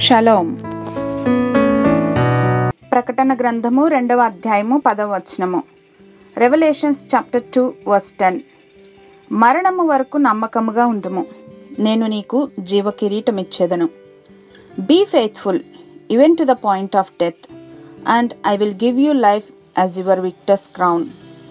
shalom ప్రకటన గ్రంథము రెండవ అధ్యాయము పదవ వచనము Revelations chapter two verse ten మరణము వరకు నమ్మకముగా ఉండుము నేను నీకు జీవ కిరీటం ఇచ్చేదను be faithful even to the point of death and I will give you life as your victor's crown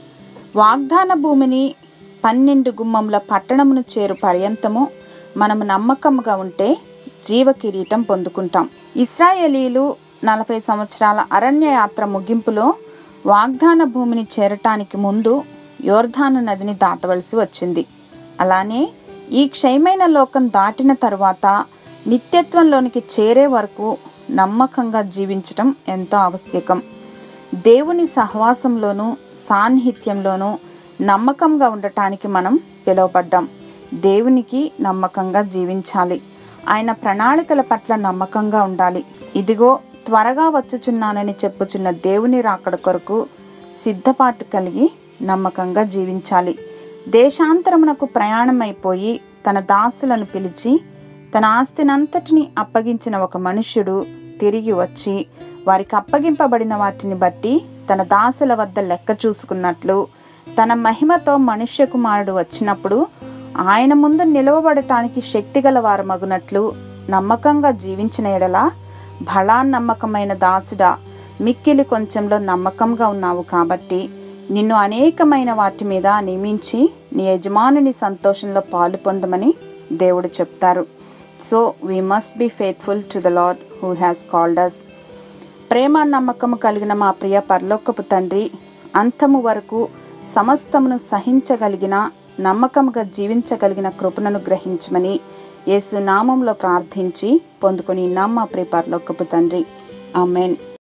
వాగ్దాన భూమిని పన్నెండు గుమ్మముల పట్టణమును చేరు పర్యంతము మనము నమ్మకముగా ఉంటే జీవ కిరీటం పొందుకుంటాం ఇస్రాయేలీలు నలభై సంవత్సరాల అరణ్య యాత్ర ముగింపులో వాగ్దాన భూమిని చేరటానికి ముందు యోర్ధాను నదిని దాటవలసి వచ్చింది అలానే ఈ క్షయమైన లోకం దాటిన తరువాత నిత్యత్వంలోనికి చేరే వరకు నమ్మకంగా జీవించటం ఎంతో ఆవశ్యకం దేవుని సహవాసంలోనూ సాన్నిహిత్యంలోనూ నమ్మకంగా ఉండటానికి మనం పిలువబడ్డాం దేవునికి నమ్మకంగా జీవించాలి ఆయన ప్రణాళికల పట్ల నమ్మకంగా ఉండాలి ఇదిగో త్వరగా వచ్చుచున్నానని చెప్పుచున్న దేవుని రాకడ కొరకు సిద్ధపాటు కలిగి నమ్మకంగా జీవించాలి దేశాంతరమునకు ప్రయాణమైపోయి తన దాసులను పిలిచి తన ఆస్తినంతటిని అప్పగించిన ఒక మనుష్యుడు తిరిగి వచ్చి వారికి అప్పగింపబడిన వాటిని బట్టి తన దాసుల వద్ద లెక్క చూసుకున్నట్లు తన మహిమతో మనుష్య కుమారుడు వచ్చినప్పుడు ఆయన ముందు నిలవబడటానికి శక్తిగల వారు మగునట్లు నమ్మకంగా జీవించిన ఎడల బలా నమ్మకమైన దాసుడా మిక్కిలి కొంచెంలో నమ్మకంగా ఉన్నావు కాబట్టి నిన్ను అనేకమైన వాటి మీద నియమించి నీ యజమానుని సంతోషంలో పాలు పొందమని దేవుడు చెప్తారు so we must be faithful to the lord who has called us ప్రేమ నమ్మకము కలిగిన మా ప్రియ పరలోకపు తండ్రి అంతము వరకు సమస్తమును సహించగలిగిన నమ్మకముగా జీవించగలిగిన కృపణను గ్రహించమని యేసు నామంలో ప్రార్థించి పొందుకొని నమ్మ ప్రియ పరలోకపు తండ్రి ఆమెన్